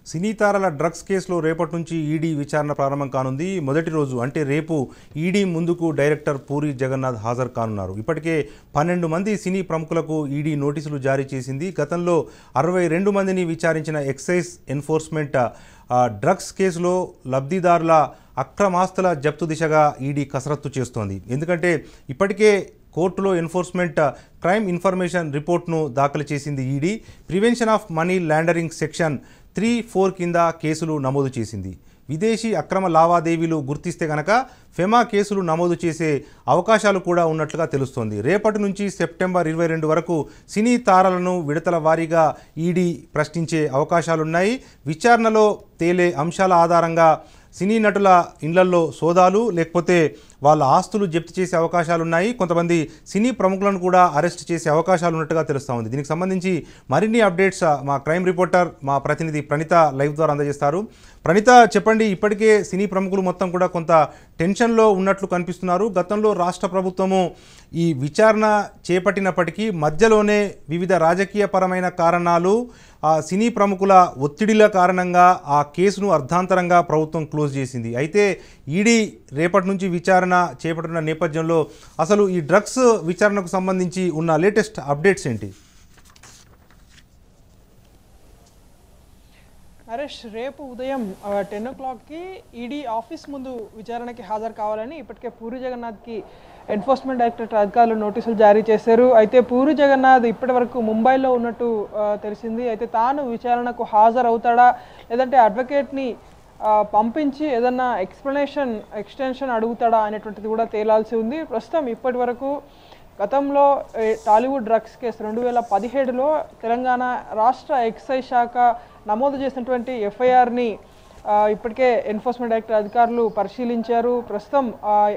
సినీ తారల డ్రగ్స్ కేసులో రేపటి నుంచి ఈడీ విచారణ ప్రారంభం కానుంది మొదటి రోజు అంటే రేపు ఈడీ ముందుకు డైరెక్టర్ పూరి జగన్నాథ్ హాజరు కానున్నారు ఇప్పటికే పన్నెండు మంది సినీ ప్రముఖులకు ఈడీ నోటీసులు జారీ చేసింది గతంలో అరవై రెండు మందిని విచారించిన ఎక్సైజ్ ఎన్ఫోర్స్మెంట్ ఆ, డ్రగ్స్ కేసులో లబ్ధిదారుల అక్రమాస్తుల జప్తు దిశగా ఈడీ కసరత్తు చేస్తోంది ఎందుకంటే ఇప్పటికే కోర్టులో ఎన్ఫోర్స్మెంట్ క్రైమ్ ఇన్ఫర్మేషన్ రిపోర్ట్ను దాఖలు చేసింది ED prevention of money laundering section three four కింద కేసులు నమోదు చేసింది విదేశీ అక్రమ లావాదేవీలు గుర్తిస్తే గనక ఫెమా కేసులు నమోదు చేసే అవకాశాలు కూడా ఉన్నట్లుగా తెలుస్తోంది రేపటి నుంచి సెప్టెంబర్ ఇరవై రెండు వరకు సినీ తారలను విడతల వారీగా ఈడీ ప్రశ్నించే అవకాశాలున్నాయి విచారణలో తేలే అంశాల ఆధారంగా సినీ నటుల ఇండ్లల్లో సోదాలు లేకపోతే వాళ్ళ ఆస్తులు జప్తు చేసే అవకాశాలు ఉన్నాయి కొంతమంది సినీ ప్రముఖులను కూడా అరెస్ట్ చేసే అవకాశాలు ఉన్నట్టుగా తెలుస్తూ ఉంది దీనికి సంబంధించి మరిన్ని అప్డేట్స్ ఆ, మా క్రైమ్ రిపోర్టర్ మా ప్రతినిధి ప్రణిత లైవ్ ద్వారా అందజేస్తారు ప్రణిత చెప్పండి ఇప్పటికే సినీ ప్రముఖులు మొత్తం కూడా కొంత టెన్షన్లో ఉన్నట్లు కనిపిస్తున్నారు గతంలో రాష్ట్ర ప్రభుత్వము ఈ విచారణ చేపట్టినప్పటికీ మధ్యలోనే వివిధ రాజకీయ పరమైన కారణాలు ఆ సినీ ప్రముఖుల ఒత్తిడిల కారణంగా ఆ కేసును అర్ధాంతరంగా ప్రభుత్వం క్లోజ్ చేసింది అయితే ఈడీ రేపటి నుంచి విచారణ చేపట్టిన నేపథ్యంలో అసలు ఈ డ్రగ్స్ విచారణకు సంబంధించి ఉన్న లేటెస్ట్ అప్డేట్స్ ఏంటి నరేష్ రేపు ఉదయం టెన్ ఓ క్లాక్కి ఈడీ ఆఫీస్ ముందు విచారణకి హాజరు కావాలని ఇప్పటికే పూరి జగన్నాథ్కి ఎన్ఫోర్స్మెంట్ డైరెక్టరేట్ అధికారులు నోటీసులు జారీ చేశారు అయితే పూరి జగన్నాథ్ ఇప్పటి వరకు ముంబైలో ఉన్నట్టు ఆ, తెలిసింది అయితే తాను విచారణకు హాజరు అవుతాడా లేదంటే అడ్వకేట్ని ఆ, పంపించి ఏదన్నా ఎక్స్ప్లెనేషన్ ఎక్స్టెన్షన్ అడుగుతాడా అనేటువంటిది కూడా తేలాల్సి ఉంది ప్రస్తుతం ఇప్పటి వరకు గతంలో ఏ, టాలీవుడ్ డ్రగ్స్ కేసు రెండు వేల పదిహేడులో తెలంగాణ రాష్ట్ర ఎక్సైజ్ శాఖ నమోదు చేసినటువంటి ఎఫ్ఐఆర్ని ఇప్పటికే ఎన్ఫోర్స్మెంట్ డైరెక్టర్ అధికారులు పరిశీలించారు ప్రస్తుతం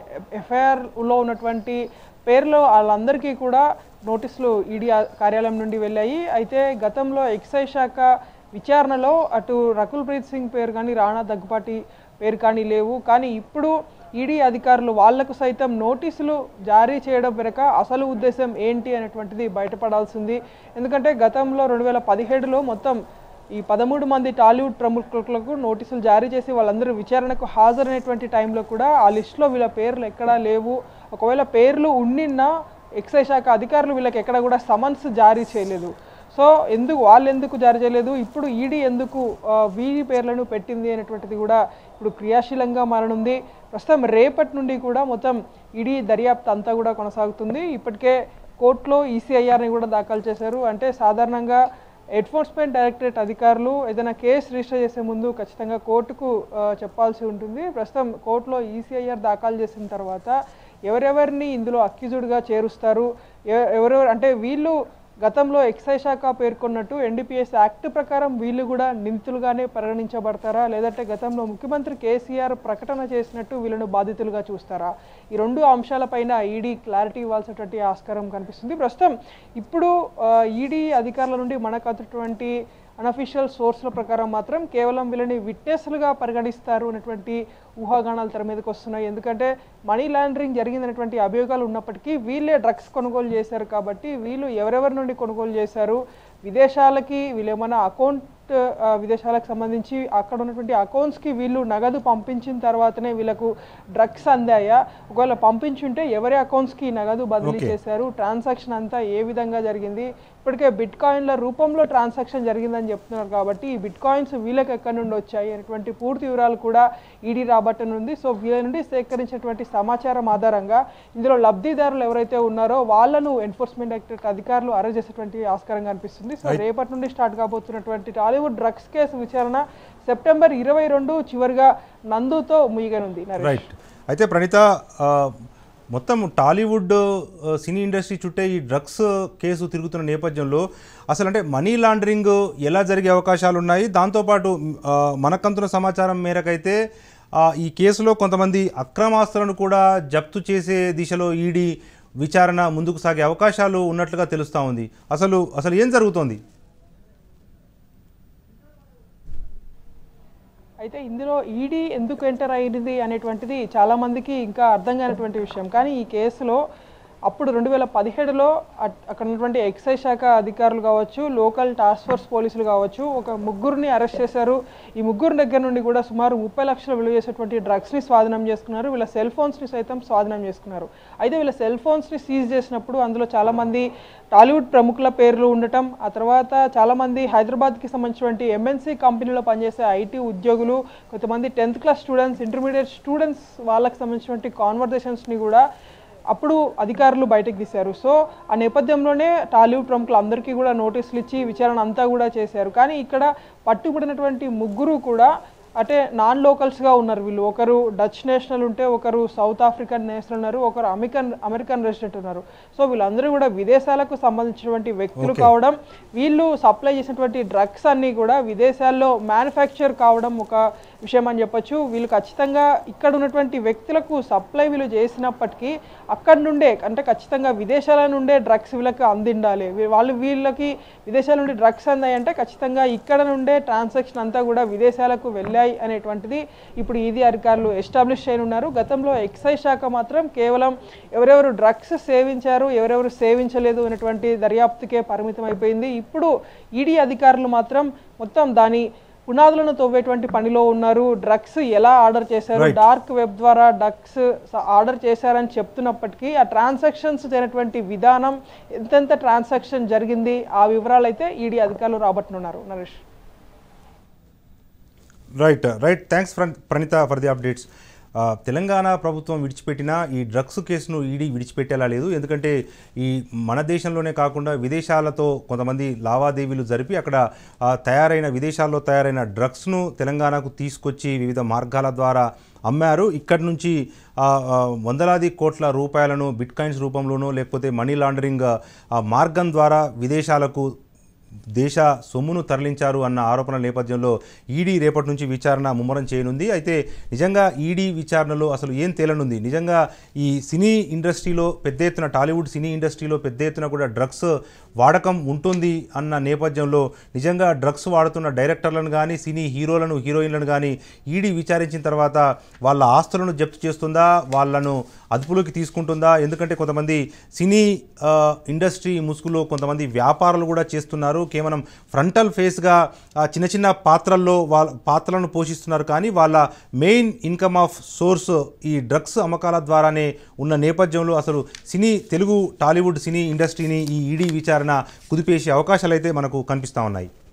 ఎఫ్ఐఆర్లో ఉన్నటువంటి పేర్లు వాళ్ళందరికీ కూడా నోటీసులు ఈడీ కార్యాలయం నుండి వెళ్ళాయి అయితే గతంలో ఎక్సైజ్ శాఖ విచారణలో అటు రకుల్ ప్రీత్ సింగ్ పేరు కానీ రాణా దగ్గుపాటి పేరు కానీ లేవు కానీ ఇప్పుడు ఈడీ అధికారులు వాళ్లకు సైతం నోటీసులు జారీ చేయడం వెనుక అసలు ఉద్దేశం ఏంటి అనేటువంటిది బయటపడాల్సింది ఎందుకంటే గతంలో రెండు వేల పదిహేడులో మొత్తం ఈ పదమూడు మంది టాలీవుడ్ ప్రముఖులకు నోటీసులు జారీ చేసి వాళ్ళందరూ విచారణకు హాజరైనటువంటి టైంలో కూడా ఆ లిస్టులో వీళ్ళ పేర్లు ఎక్కడా లేవు ఒకవేళ పేర్లు ఉండినా ఎక్సైజ్ శాఖ అధికారులు వీళ్ళకి ఎక్కడ కూడా సమన్స్ జారీ చేయలేదు సో ఎందుకు వాళ్ళు ఎందుకు జారీ చేయలేదు ఇప్పుడు ఈడీ ఎందుకు ఆ, వీరి పేర్లను పెట్టింది అనేటువంటిది కూడా ఇప్పుడు క్రియాశీలంగా మారనుంది ప్రస్తుతం రేపటి నుండి కూడా మొత్తం ఈడీ దర్యాప్తు అంతా కూడా కొనసాగుతుంది ఇప్పటికే కోర్టులో ఈసీఐఆర్ని కూడా దాఖలు చేశారు అంటే సాధారణంగా ఎన్ఫోర్స్మెంట్ డైరెక్టరేట్ అధికారులు ఏదైనా కేసు రిజిస్టర్ చేసే ముందు ఖచ్చితంగా కోర్టుకు ఆ, చెప్పాల్సి ఉంటుంది ప్రస్తుతం కోర్టులో ఈసీఐఆర్ దాఖలు చేసిన తర్వాత ఎవరెవరిని ఇందులో అక్యూజుడ్గా చేరుస్తారు ఎ- ఎవరెవరు అంటే వీళ్ళు గతంలో ఎక్సైజ్ శాఖ పేర్కొన్నట్టు ఎన్డీపీఎస్ యాక్ట్ ప్రకారం వీళ్ళు కూడా నిందితులుగానే పరిగణించబడతారా లేదంటే గతంలో ముఖ్యమంత్రి కేసీఆర్ ప్రకటన చేసినట్టు వీళ్ళను బాధితులుగా చూస్తారా ఈ రెండు అంశాలపైన ఈడీ క్లారిటీ ఇవ్వాల్సినటువంటి ఆస్కారం కనిపిస్తుంది ప్రస్తుతం ఇప్పుడు ఈడీ అధికారుల నుండి మనకు అందుతున్నటువంటి అనఫిషియల్ సోర్స్ల ప్రకారం మాత్రం కేవలం వీళ్ళని విట్నెస్లుగా పరిగణిస్తారు అనేటువంటి ఊహాగానాలు తెర మీదకి వస్తున్నాయి ఎందుకంటే మనీ లాండరింగ్ జరిగిందనేటువంటి అభియోగాలు ఉన్నప్పటికీ వీళ్ళే డ్రగ్స్ కొనుగోలు చేశారు కాబట్టి వీళ్ళు ఎవరెవరి నుండి కొనుగోలు చేశారు విదేశాలకి వీళ్ళు ఏమైనా అకౌంట్ ఆ, విదేశాలకు సంబంధించి అక్కడ ఉన్నటువంటి అకౌంట్స్కి వీళ్ళు నగదు పంపించిన తర్వాతనే వీళ్ళకు డ్రగ్స్ అందాయా ఒకవేళ పంపించుంటే ఎవరి అకౌంట్స్కి నగదు బదిలీ Okay. చేశారు ట్రాన్సాక్షన్ అంతా ఏ విధంగా జరిగింది ఇప్పటికే బిట్ కాయిన్ల రూపంలో ట్రాన్సాక్షన్ జరిగిందని చెప్తున్నారు కాబట్టి ఈ బిట్ కాయిన్స్ వీళ్ళకి ఎక్కడి నుండి వచ్చాయి అనేటువంటి పూర్తి వివరాలు కూడా ఈడీ రాబట్టనుంది సో వీళ్ళ నుండి సేకరించినటువంటి సమాచారం ఆధారంగా ఇందులో లబ్ధిదారులు ఎవరైతే ఉన్నారో వాళ్ళను ఎన్ఫోర్స్మెంట్ డైరెక్టరేట్ అధికారులు అరెస్ట్ చేసేటువంటి ఆస్కారం కనిపిస్తుంది సో రేపటి నుండి స్టార్ట్ కాబోతున్నటువంటి టాలీవుడ్ డ్రగ్స్ కేసు విచారణ సెప్టెంబర్ ఇరవై రెండు చివరిగా నందుతో ముగియనుంది నరేష్ రైట్ అయితే ప్రణిత ఆ, మొత్తం టాలీవుడ్ ఆ, సినీ ఇండస్ట్రీ చుట్టే ఈ డ్రగ్స్ కేసు తిరుగుతున్న నేపథ్యంలో అసలు అంటే మనీ లాండరింగ్ ఎలా జరిగే అవకాశాలు ఉన్నాయి దాంతోపాటు ఆ, మనకంతున్న సమాచారం మేరకైతే ఆ, ఈ కేసులో కొంతమంది అక్రమాస్తులను కూడా జప్తు చేసే దిశలో ఈడీ విచారణ ముందుకు సాగే అవకాశాలు ఉన్నట్లుగా తెలుస్తూ ఉంది అసలు అసలు ఏం జరుగుతోంది అయితే ఇందులో ఈడీ ఎందుకు ఎంటర్ అయింది అనేటువంటిది చాలా మందికి ఇంకా అర్థం కానటువంటి విషయం కానీ ఈ కేసులో అప్పుడు రెండు వేల పదిహేడులో అట్- అక్కడ ఉన్నటువంటి ఎక్సైజ్ శాఖ అధికారులు కావచ్చు లోకల్ టాస్క్ ఫోర్స్ పోలీసులు కావచ్చు ఒక ముగ్గురిని అరెస్ట్ చేశారు ఈ ముగ్గురు దగ్గర నుండి కూడా సుమారు ముప్పై లక్షల విలువ చేసేటువంటి డ్రగ్స్ని స్వాధీనం చేసుకున్నారు వీళ్ళ సెల్ ఫోన్స్ని సైతం స్వాధీనం చేసుకున్నారు అయితే వీళ్ళ సెల్ ఫోన్స్ని సీజ్ చేసినప్పుడు అందులో చాలామంది టాలీవుడ్ ప్రముఖుల పేర్లు ఉండటం ఆ తర్వాత చాలామంది హైదరాబాద్కి సంబంధించినటువంటి ఎంఎన్సీ కంపెనీలో పనిచేసే ఐటీ ఉద్యోగులు కొంతమంది tenth class students intermediate students వాళ్ళకి సంబంధించినటువంటి కాన్వర్జేషన్స్ని కూడా అప్పుడు అధికారులు బయటకు తీశారు సో ఆ నేపథ్యంలోనే టాలీవుడ్ ప్రముఖులు అందరికీ కూడా నోటీసులు ఇచ్చి విచారణ అంతా కూడా చేశారు కానీ ఇక్కడ పట్టుబడినటువంటి ముగ్గురు కూడా అంటే నాన్ లోకల్స్గా ఉన్నారు వీళ్ళు ఒకరు డచ్ నేషనల్ ఉంటే ఒకరు సౌత్ ఆఫ్రికన్ నేషనల్ ఉన్నారు ఒకరు అమెరికన్ అమెరికన్ రెసిడెంట్ ఉన్నారు సో వీళ్ళందరూ కూడా విదేశాలకు సంబంధించినటువంటి వ్యక్తులు కావడం వీళ్ళు సప్లై చేసినటువంటి డ్రగ్స్ అన్నీ కూడా విదేశాల్లో మ్యానుఫ్యాక్చర్ కావడం ఒక విషయం అని చెప్పొచ్చు వీళ్ళు ఖచ్చితంగా ఇక్కడ ఉన్నటువంటి వ్యక్తులకు సప్లై వీళ్ళు చేసినప్పటికీ అక్కడి నుండే అంటే ఖచ్చితంగా విదేశాల నుండే డ్రగ్స్ వీళ్ళకి అందిండాలి వీ- వాళ్ళు వీళ్ళకి విదేశాల నుండి డ్రగ్స్ అందాయంటే ఖచ్చితంగా ఇక్కడ నుండే ట్రాన్సాక్షన్ అంతా కూడా విదేశాలకు వెళ్ళాయి అనేటువంటిది ఇప్పుడు ఈదీ అధికారులు ఎస్టాబ్లిష్ చేయనున్నారు గతంలో ఎక్సైజ్ శాఖ మాత్రం కేవలం ఎవరెవరు డ్రగ్స్ సేవించారు ఎవరెవరు సేవించలేదు అనేటువంటి దర్యాప్తుకే పరిమితం అయిపోయింది ఇప్పుడు ఈడీ అధికారులు మాత్రం మొత్తం దాని పునాదులను తవ్వేటువంటి పనిలో ఉన్నారు డ్రగ్స్ ఎలా ఆర్డర్ చేశారు Right. డార్క్ వెబ్ ద్వారా డ్రగ్స్ ఆర్డర్ చేశారని చెప్తున్నప్పటికీ ఆ ట్రాన్సాక్షన్స్ జరిగినటువంటి విధానం ఎంతెంత ట్రాన్సాక్షన్ జరిగింది ఆ వివరాలు అయితే ఈడీ అధికారులు రాబట్టనున్నారు Naresh right right thanks Pranitha for the updates ఆ, తెలంగాణ ప్రభుత్వం విడిచిపెట్టిన ఈ డ్రగ్స్ కేసును ఈడీ విడిచిపెట్టేలా లేదు ఎందుకంటే ఈ మన దేశంలోనే కాకుండా విదేశాలతో కొంతమంది లావాదేవీలు జరిపి అక్కడ ఆ, తయారైన విదేశాల్లో తయారైన డ్రగ్స్ను తెలంగాణకు తీసుకొచ్చి వివిధ మార్గాల ద్వారా అమ్మారు ఇక్కడి నుంచి ఆ, ఆ, వందలాది కోట్ల రూపాయలను బిట్ కాయిన్స్ రూపంలోనో లేకపోతే మనీ లాండరింగ్ ఆ, మార్గం ద్వారా విదేశాలకు దేశ సొమ్మును తరలించారు అన్న ఆరోపణల నేపథ్యంలో ఈడీ రేపటి నుంచి విచారణ ముమ్మరం చేయనుంది అయితే నిజంగా ఈడీ విచారణలో అసలు ఏం తేలనుంది నిజంగా ఈ సినీ ఇండస్ట్రీలో పెద్ద ఎత్తున టాలీవుడ్ సినీ ఇండస్ట్రీలో పెద్ద ఎత్తున కూడా డ్రగ్స్ వాడకం ఉంటుంది అన్న నేపథ్యంలో నిజంగా డ్రగ్స్ వాడుతున్న డైరెక్టర్లను కానీ సినీ హీరోలను హీరోయిన్లను కానీ ఈడీ విచారించిన తర్వాత వాళ్ళ ఆస్తులను జప్తు చేస్తుందా వాళ్ళను అదుపులోకి తీసుకుంటుందా ఎందుకంటే కొంతమంది సినీ ఆ, ఇండస్ట్రీ ముసుగులో కొంతమంది వ్యాపారాలు కూడా చేస్తున్నారు కేవలం ఫ్రంటల్ ఫేస్గా ఆ, చిన్న చిన్న పాత్రల్లో వాళ్ళ పాత్రలను పోషిస్తున్నారు కానీ వాళ్ళ మెయిన్ ఇన్కమ్ ఆఫ్ సోర్స్ ఈ డ్రగ్స్ అమ్మకాల ద్వారానే ఉన్న నేపథ్యంలో అసలు సినీ తెలుగు టాలీవుడ్ సినీ ఇండస్ట్రీని ఈ ఈడీ విచారణ కుదిపేసే అవకాశాలు అయితే మనకు కనిపిస్తూ ఉన్నాయి